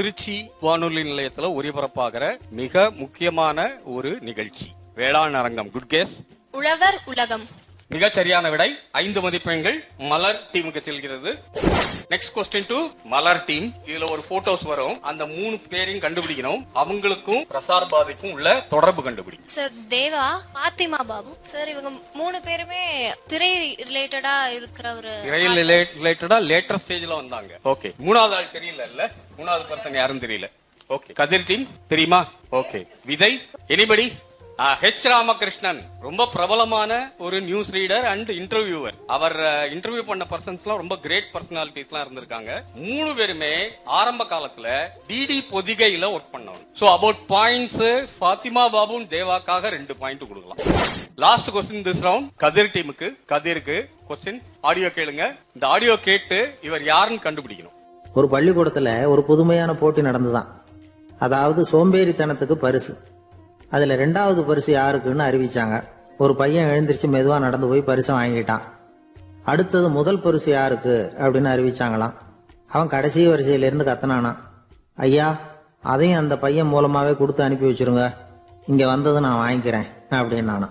திருச்சி வானொலி நிலையத்துல ஒளிபரப்பாகிற மிக முக்கியமான ஒரு நிகழ்ச்சி வேளாண் அரங்கம் குட் கேஸ் உழவர் உலகம் மிகச் சரியான விடை ஐந்து மதிப்பெண்கள் மலர் டீமுக்கு செல்கிறது next question to Malar team இதுல ஒரு போட்டோஸ் வரும் அந்த மூணு பேரையும் கண்டுபிடிக்கணும் அவங்களுக்கும் பிரசார் பாதைக்கும் உள்ள தொடர்பு கண்டுபிடி சார் தேவா பாத்திமா பாபு சார் இவங்க மூணு பேருமே திரை ரிலேட்டடா இருக்கிற ஒரு ரயில் ரிலேட்டடா லேட்டர் ஸ்டேஜ்ல வந்தாங்க ஓகே மூணாவது ஆள் தெரியல இல்ல மூணாவது பர்சன் யாரும் தெரியல ஓகே கதிர் டீம் தெரியுமா okay Vidhai anybody H Ramakrishnan ரொம்ப பிரபலமான ஒரு நியூஸ் ரீடர் அண்ட் இன்டர்வியூவர் அவர் இன்டர்வியூ பண்ண பர்சன்ஸ்லாம் ரொம்ப கிரேட் பர்சனாலிட்டிஸ்லாம் இருந்திருக்காங்க மூணு பேருமே ஆரம்ப காலத்துல டிடி பொதிகையில ஒர்க் பண்ணவங்க சோ அபவுட் பாயிண்ட்ஸ் ஃபாத்திமா பாபும் தேவாக்காக ரெண்டு பாயிண்ட் கொடுக்கலாம் last question this round Kathir டீமுக்கு கதிருக்கு கொஸ்டின் ஆடியோ கேளுங்க இந்த ஆடியோ கேட்டு இவர் யாருன்னு கண்டுபிடிக்கணும் ஒரு பள்ளிக்கூடத்துல ஒரு புதுமையான போட்டி நடந்துதான் அதாவது சோம்பேறித்தனத்துக்கு பரிசு அதுல ரெண்டாவது பரிசு யாருக்குன்னு அறிவிச்சாங்க ஒரு பையன் எழுந்திருச்சு மெதுவா நடந்து போய் பரிசை வாங்கிட்டான் அடுத்தது முதல் பரிசு யாருக்கு அப்படின்னு அறிவிச்சாங்களாம் அவன் கடைசி வரிசையில இருந்து கத்தனானா ஐயா அதையும் அந்த பையன் மூலமாவே கொடுத்து அனுப்பி வச்சிருங்க இங்க வந்தது நான் வாங்கிக்கிறேன் அப்படின்னு நானா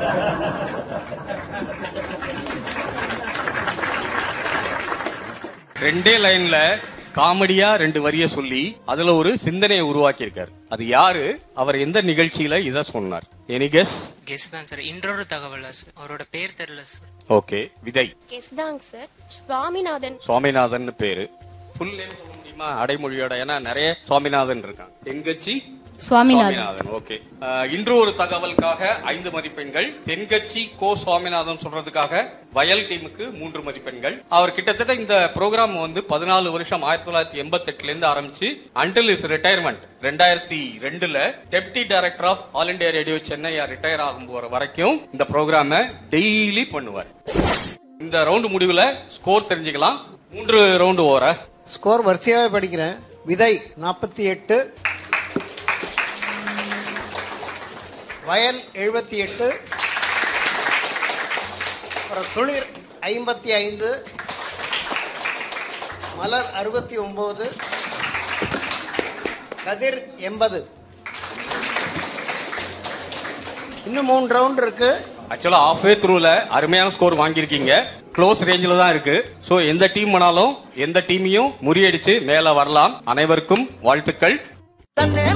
ரெண்டே லைன்ல காமெடியா ரெண்டு வரிய சொல்லி அதுல ஒரு சிந்தனையை உருவாக்கி இருக்காரு அது யாரு அவர் எந்த நிகழ்ச்சியில இத சொன்னார் எனி கெஸ் கெஸ் தான் சார் இன்றொரு தகவலா சார் அவரோட பேர் தெரியல சார் ஓகே விதை எஸ் தாங்க சார் சுவாமிநாதன் சுவாமிநாதன் பேரு ஃபுல் நேம் சொல்ல முடியுமா அடைமொழியோட ஏன்னா நிறைய சுவாமிநாதன் இருக்காங்க தென்கட்சி சுவாமிநாதன் ஓகே இன்று ஒரு தகவலுக்காக ஐந்து மதிப்பெண்கள் தென்கட்சி கோ சுவாமிநாதன் சொல்றதுக்காக வயல் டீமுக்கு மூன்று மதிப்பெண்கள் அவர் கிட்டத்தட்ட இந்த ப்ரோக்ராம் வந்து பதினாலு வருஷம் ஆயிரத்தி தொள்ளாயிரத்தி எண்பத்தி எட்டுல இருந்து ஆரம்பிச்சு அன்டில் இஸ் ரிட்டையர்மெண்ட் ரெண்டாயிரத்தி ரெண்டுல deputy director of All India Radio Chennai retire ஆகும் போற வரைக்கும் இந்த ப்ரோக்ராம டெய்லி பண்ணுவார் இந்த ரவுண்ட் முடிவுல ஸ்கோர் தெரிஞ்சுக்கலாம் மூன்று ரவுண்டு ஓர ஸ்கோர் வரிசையாகவே படிக்கிறேன் விதை நாற்பத்தி எட்டு வயல் எழுபத்தி எட்டு அப்புறம் துளிர் ஐம்பத்தி ஐந்து மலர் அறுபத்தி ஒன்பது கதிர் எண்பது இன்னும் மூணு ரவுண்ட் இருக்கு ஆக்சுவலா ஆஃப் வே த்ரூல அருமையான ஸ்கோர் வாங்கியிருக்கீங்க க்ளோஸ் ரேஞ்சில தான் இருக்கு சோ எந்த டீம் ஆனாலும் எந்த டீமையும் முறியடிச்சு மேல வரலாம் அனைவருக்கும் வாழ்த்துக்கள்